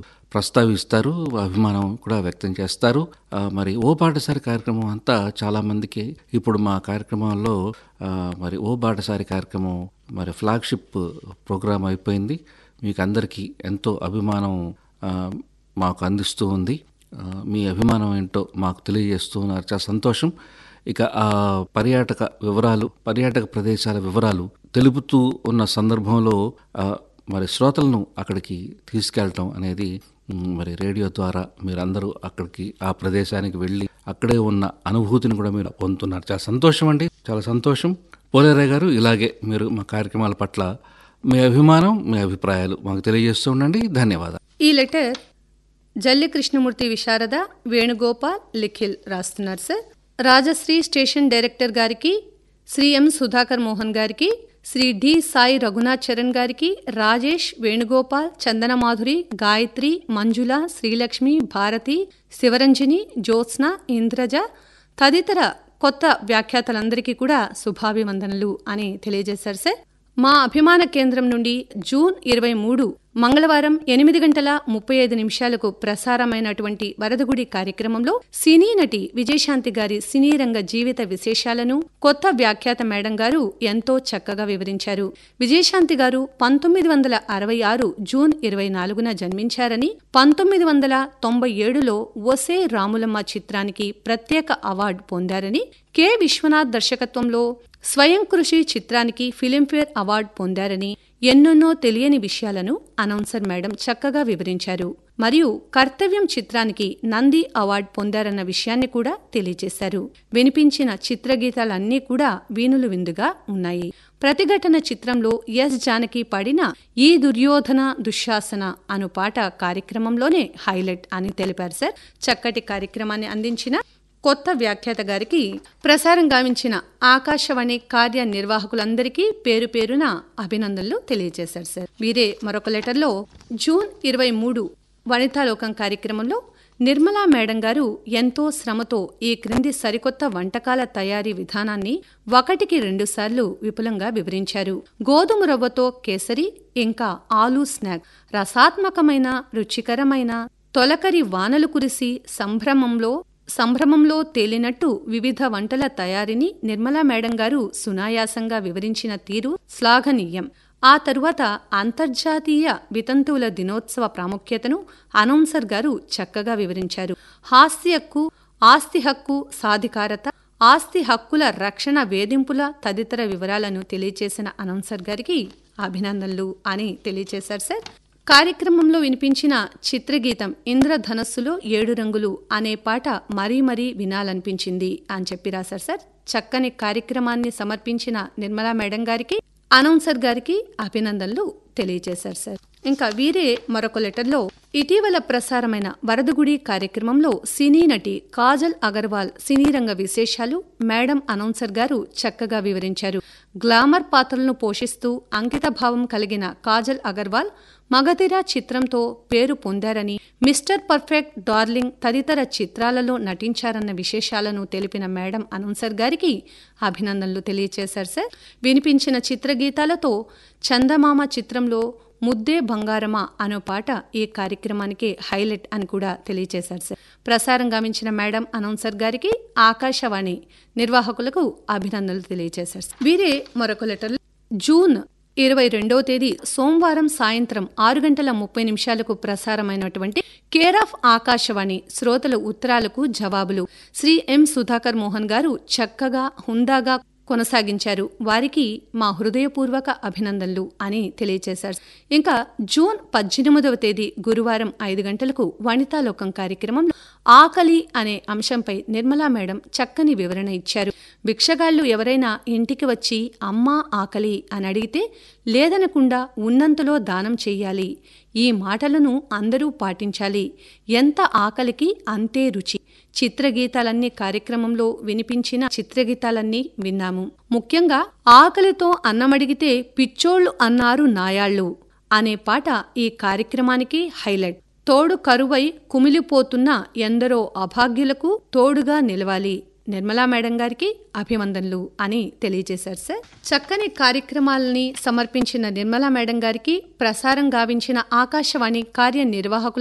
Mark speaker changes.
Speaker 1: ప్రస్తావిస్తారు అభిమానం కూడా వ్యక్తం చేస్తారు ఆ, మరి ఓ బాటసారి కార్యక్రమం అంతా చాలా మందికి ఇప్పుడు మా కార్యక్రమంలో ఆ, మరి ఓ బాటసారి కార్యక్రమం మరి ఫ్లాగ్షిప్ ప్రోగ్రాం అయిపోయింది మీకు అందరికీ ఎంతో అభిమానం ఆ, మాకు అందిస్తూ ఉంది ఆ, మీ అభిమానం ఏంటో మాకు తెలియజేస్తూ ఉన్నారు చాలా సంతోషం ఇక ఆ పర్యాటక వివరాలు పర్యాటక ప్రదేశాల వివరాలు తెలుపుతూ ఉన్న సందర్భంలో ఆ, మరి శ్రోతలను అక్కడికి తీసుకెళ్ళటం అనేది మ్, మరి రేడియో ద్వారా మీరందరూ అక్కడికి ఆ ప్రదేశానికి వెళ్ళి అక్కడే ఉన్న అనుభూతిని కూడా మీరు పొందుతున్నారు చాలా సంతోషం అండి చాలా సంతోషం పోలేరయ్య గారు ఇలాగే మీరు మా కార్యక్రమాల పట్ల మీ అభిమానం మీ అభిప్రాయాలు మాకు తెలియజేస్తూ ఉండండి ధన్యవాదాలు
Speaker 2: ఈ లెటర్ జల్లి కృష్ణమూర్తి విశారద వేణుగోపాల్ లిఖిల్ రాస్తున్నారు సార్ రాజశ్రీ స్టేషన్ డైరెక్టర్ గారికి శ్రీ ఎం సుధాకర్ మోహన్ గారికి శ్రీ డి సాయి రఘునాథ్ చరణ్ గారికి రాజేష్ వేణుగోపాల్ చందనమాధురి గాయత్రి మంజుల శ్రీలక్ష్మి భారతి శివరంజని జ్యోత్స్న ఇంద్రజ తదితర కొత్త వ్యాఖ్యాతలందరికీ కూడా శుభాభివందనలు అని తెలియజేశారు సార్ మా అభిమాన కేంద్రం నుండి జూన్ ఇరవై మూడు మంగళవారం ఎనిమిది గంటల ముప్పై ఐదు నిమిషాలకు ప్రసారమైనటువంటి వరదగుడి కార్యక్రమంలో సినీ నటి విజయశాంతి గారి సినీ రంగ జీవిత విశేషాలను కొత్త వ్యాఖ్యాత మేడం గారు ఎంతో చక్కగా వివరించారు విజయశాంతి గారు పంతొమ్మిది వందల అరవై ఆరు జూన్ ఇరవై నాలుగున జన్మించారని పంతొమ్మిది వందల తొంభై ఏడులో ఒసే రాములమ్మ చిత్రానికి ప్రత్యేక అవార్డు పొందారని కె విశ్వనాథ్ దర్శకత్వంలో స్వయం కృషి చిత్రానికి ఫిలింఫేర్ అవార్డు పొందారని ఎన్నెన్నో తెలియని విషయాలను అనౌన్సర్ మేడం చక్కగా వివరించారు మరియు కర్తవ్యం చిత్రానికి నంది అవార్డు పొందారన్న విషయాన్ని కూడా తెలియజేశారు వినిపించిన చిత్రగీతాలన్నీ కూడా వీణులు విందుగా ఉన్నాయి ప్రతిఘటన చిత్రంలో ఎస్ జానకి పాడిన ఈ దుర్యోధన దుశ్శాసన అను పాట కార్యక్రమంలోనే హైలైట్ అని తెలిపారు సార్ చక్కటి కార్యక్రమాన్ని అందించిన కొత్త వ్యాఖ్యాత గారికి ప్రసారం గావించిన ఆకాశవాణి కార్యనిర్వాహకులందరికీ పేరు పేరున అభినందనలు తెలియజేశారు సార్ వీరే మరొక లెటర్లో జూన్ ఇరవై మూడు వనితాలోకం కార్యక్రమంలో నిర్మలా మేడం గారు ఎంతో శ్రమతో ఈ క్రింది సరికొత్త వంటకాల తయారీ విధానాన్ని ఒకటికి రెండుసార్లు విపులంగా వివరించారు గోధుమ రవ్వతో కేసరి ఇంకా ఆలూ స్నాక్ రసాత్మకమైన రుచికరమైన తొలకరి వానలు కురిసి సంభ్రమంలో సంభ్రమంలో తేలినట్టు వివిధ వంటల తయారీని నిర్మలా మేడం గారు సునాయాసంగా వివరించిన తీరు శ్లాఘనీయం ఆ తరువాత అంతర్జాతీయ వితంతువుల దినోత్సవ ప్రాముఖ్యతను అనౌన్సర్ గారు చక్కగా వివరించారు హాస్యక్కు ఆస్తి హక్కు సాధికారత ఆస్తి హక్కుల రక్షణ వేధింపుల తదితర వివరాలను తెలియజేసిన అనౌన్సర్ గారికి అభినందనలు అని తెలియజేశారు సార్ కార్యక్రమంలో వినిపించిన చిత్రగీతం ఇంద్రధనస్సులో ఏడు రంగులు అనే పాట మరీ మరీ వినాలనిపించింది అని చెప్పి రాశారు సార్ చక్కని కార్యక్రమాన్ని సమర్పించిన నిర్మలా మేడం గారికి అనౌన్సర్ గారికి అభినందనలు తెలియజేశారు సార్ ఇంకా వీరే మరొక లెటర్లో ఇటీవల ప్రసారమైన వరదగుడి కార్యక్రమంలో సినీ నటి కాజల్ అగర్వాల్ సినీ రంగ విశేషాలు మేడం అనౌన్సర్ గారు చక్కగా వివరించారు గ్లామర్ పాత్రలను పోషిస్తూ అంకితభావం కలిగిన కాజల్ అగర్వాల్ మగధిర చిత్రంతో పేరు పొందారని మిస్టర్ పర్ఫెక్ట్ డార్లింగ్ తదితర చిత్రాలలో నటించారన్న విశేషాలను తెలిపిన మేడం అనౌన్సర్ గారికి అభినందనలు తెలియజేశారు సార్ వినిపించిన చిత్రగీతాలతో చందమామ చిత్రంలో ముద్దే బంగారమా అనే పాట ఈ కార్యక్రమానికి హైలైట్ అని కూడా తెలియజేశారు సార్ ప్రసారం గావించిన మేడం అనౌన్సర్ గారికి ఆకాశవాణి నిర్వాహకులకు అభినందనలు తెలియజేశారు సార్. వీరే మరొక లెటర్ జూన్ ఇరవై రెండవ తేదీ సోమవారం సాయంత్రం ఆరు గంటల ముప్పై నిమిషాలకు ప్రసారమైనటువంటి కేర్ ఆఫ్ ఆకాశవాణి శ్రోతల ఉత్తరాలకు జవాబులు శ్రీ ఎం సుధాకర్ మోహన్ గారు చక్కగా హుందాగా కొనసాగించారు వారికి మా హృదయపూర్వక అభినందనలు అని తెలియజేశారు ఇంకా జూన్ పద్దెనిమిదవ తేదీ గురువారం ఐదు గంటలకు వనితాలోకం కార్యక్రమంలో ఆకలి అనే అంశంపై నిర్మలా మేడం చక్కని వివరణ ఇచ్చారు భిక్షగాళ్లు ఎవరైనా ఇంటికి వచ్చి అమ్మా ఆకలి అని అడిగితే లేదనకుండా ఉన్నంతలో దానం చెయ్యాలి ఈ మాటలను అందరూ పాటించాలి ఎంత ఆకలికి అంతే రుచి చిత్రగీతాలన్నీ కార్యక్రమంలో వినిపించిన చిత్రగీతాలన్నీ విన్నాము ముఖ్యంగా ఆకలితో అన్నమడిగితే పిచ్చోళ్లు అన్నారు నాయాళ్ళు అనే పాట ఈ కార్యక్రమానికి హైలైట్ తోడు కరువై కుమిలిపోతున్న ఎందరో అభాగ్యులకు తోడుగా నిలవాలి నిర్మలా మేడం గారికి అభివందనలు అని తెలియజేశారు సార్ చక్కని కార్యక్రమాలని సమర్పించిన నిర్మలా మేడం గారికి ప్రసారం గావించిన ఆకాశవాణి కార్యనిర్వాహకుల